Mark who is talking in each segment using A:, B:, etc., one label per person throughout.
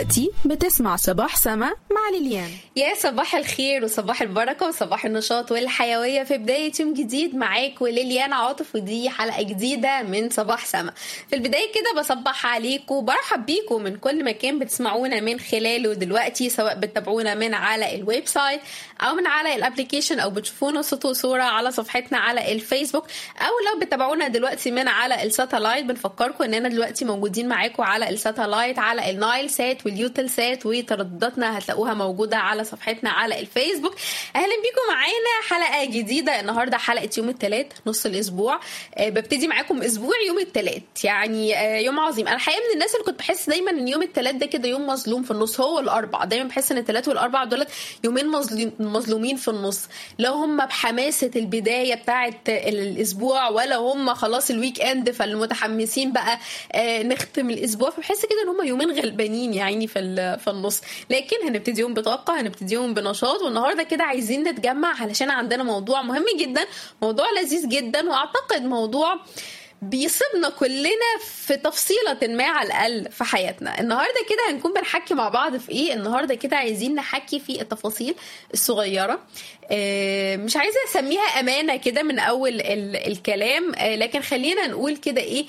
A: دلوقتي بتسمع صباح سما مع ليليان
B: يا صباح الخير وصباح البركة وصباح النشاط والحيوية في بداية يوم جديد معاك وليليان عاطف ودي حلقة جديدة من صباح سما في البداية كده بصبح عليكم وبرحب بيكم من كل مكان بتسمعونا من خلاله دلوقتي سواء بتتابعونا من على الويب سايت أو من على الابليكيشن أو بتشوفونا صوت وصورة على صفحتنا على الفيسبوك أو لو بتتابعونا دلوقتي من على الساتلايت بنفكركم إننا دلوقتي موجودين معاكم على الساتلايت على النايل سات واليوتل سات وتردداتنا هتلاقوها موجودة على صفحتنا على الفيسبوك أهلا بيكم معانا حلقة جديدة النهاردة حلقة يوم الثلاث نص الأسبوع آه، ببتدي معاكم أسبوع يوم الثلاث يعني آه، يوم عظيم أنا الحقيقة من الناس اللي كنت بحس دايما إن يوم الثلاث ده كده يوم مظلوم في النص هو الأربع دايما بحس إن الثلاث والأربع دولت يومين مظلوم مظلومين في النص لا هم بحماسة البداية بتاعة الأسبوع ولا هم خلاص الويك إند فالمتحمسين بقى آه، نختم الأسبوع فبحس كده إن هم يومين غلبانين يعني في ال- في النص لكن هنبتديهم بطاقة هنبتديهم بنشاط والنهاردة كده عايزين نتجمع علشان عندنا موضوع مهم جدا موضوع لذيذ جدا وأعتقد موضوع بيصيبنا كلنا في تفصيلة ما على الأقل في حياتنا النهاردة كده هنكون بنحكي مع بعض في إيه النهاردة كده عايزين نحكي في التفاصيل الصغيرة آه، مش عايزة أسميها أمانة كده من أول ال- الكلام آه، لكن خلينا نقول كده إيه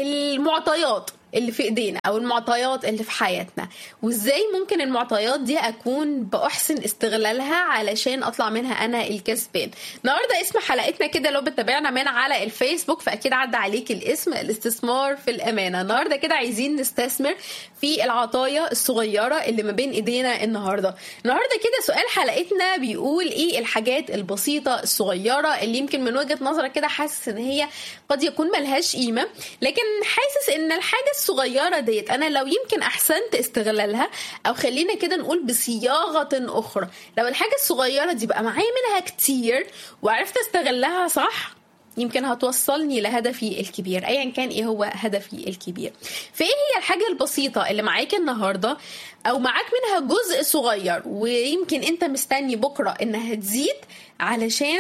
B: المعطيات اللي في ايدينا او المعطيات اللي في حياتنا وازاي ممكن المعطيات دي اكون باحسن استغلالها علشان اطلع منها انا الكسبان النهارده اسم حلقتنا كده لو بتتابعنا من على الفيسبوك فاكيد عدى عليك الاسم الاستثمار في الامانه النهارده كده عايزين نستثمر في العطايا الصغيره اللي ما بين ايدينا النهارده النهارده كده سؤال حلقتنا بيقول ايه الحاجات البسيطه الصغيره اللي يمكن من وجهه نظرك كده حاسس ان هي قد يكون ملهاش قيمه لكن حاسس ان الحاجه الصغيره ديت انا لو يمكن احسنت استغلالها او خلينا كده نقول بصياغه اخرى لو الحاجه الصغيره دي بقى معايا منها كتير وعرفت استغلها صح يمكن هتوصلني لهدفي الكبير ايا كان ايه هو هدفي الكبير فايه هي الحاجه البسيطه اللي معاك النهارده او معاك منها جزء صغير ويمكن انت مستني بكره انها تزيد علشان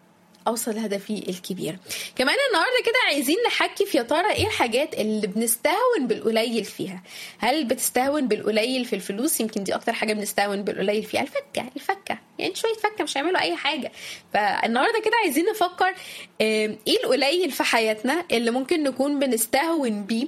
B: اوصل لهدفي الكبير كمان النهارده كده عايزين نحكي في يا ترى ايه الحاجات اللي بنستهون بالقليل فيها هل بتستهون بالقليل في الفلوس يمكن دي اكتر حاجه بنستهون بالقليل فيها الفكه الفكه يعني شويه فكه مش هيعملوا اي حاجه فالنهارده كده عايزين نفكر آه، ايه القليل في حياتنا اللي ممكن نكون بنستهون بيه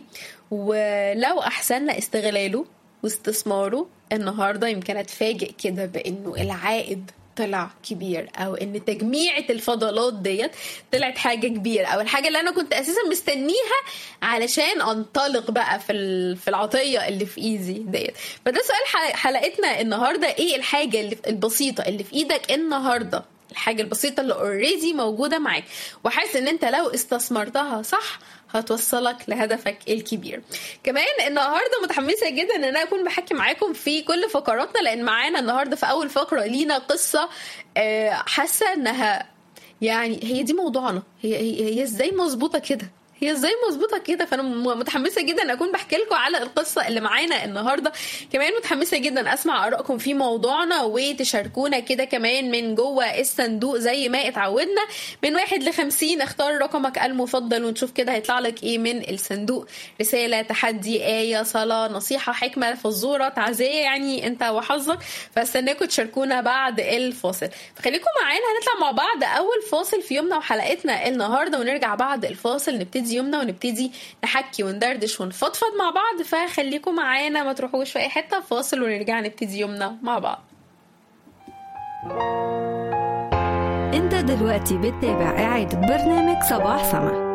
B: ولو احسننا استغلاله واستثماره النهارده يمكن اتفاجئ كده بانه العائد طلع كبير او ان تجميعة الفضلات ديت طلعت حاجه كبيره او الحاجه اللي انا كنت اساسا مستنيها علشان انطلق بقى في ال- في العطيه اللي في ايدي ديت فده سؤال حل- حلقتنا النهارده ايه الحاجه اللي البسيطه اللي في ايدك النهارده الحاجه البسيطه اللي اوريدي موجوده معاك وحاسس ان انت لو استثمرتها صح هتوصلك لهدفك الكبير كمان النهارده متحمسه جدا ان انا اكون بحكي معاكم في كل فقراتنا لان معانا النهارده في اول فقره لينا قصه آه، حاسه انها يعني هي دي موضوعنا هي هي, هي ازاي مظبوطه كده هي ازاي مظبوطه كده فانا م- متحمسه جدا ان اكون بحكي لكم على القصه اللي معانا النهارده كمان متحمسه جدا اسمع ارائكم في موضوعنا وتشاركونا كده كمان من جوه الصندوق زي ما اتعودنا من واحد لخمسين اختار رقمك المفضل ونشوف كده هيطلع لك ايه من الصندوق رساله تحدي ايه صلاه نصيحه حكمه فزوره تعزيه يعني انت وحظك فاستناكم تشاركونا بعد الفاصل فخليكم معانا هنطلع مع بعض اول فاصل في يومنا وحلقتنا النهارده ونرجع بعد الفاصل نبتدي يومنا ونبتدي نحكي وندردش ونفضفض مع بعض فخليكم معانا ما تروحوش في اي حته فاصل ونرجع نبتدي يومنا مع بعض
A: انت دلوقتي بتتابع إعادة برنامج صباح سما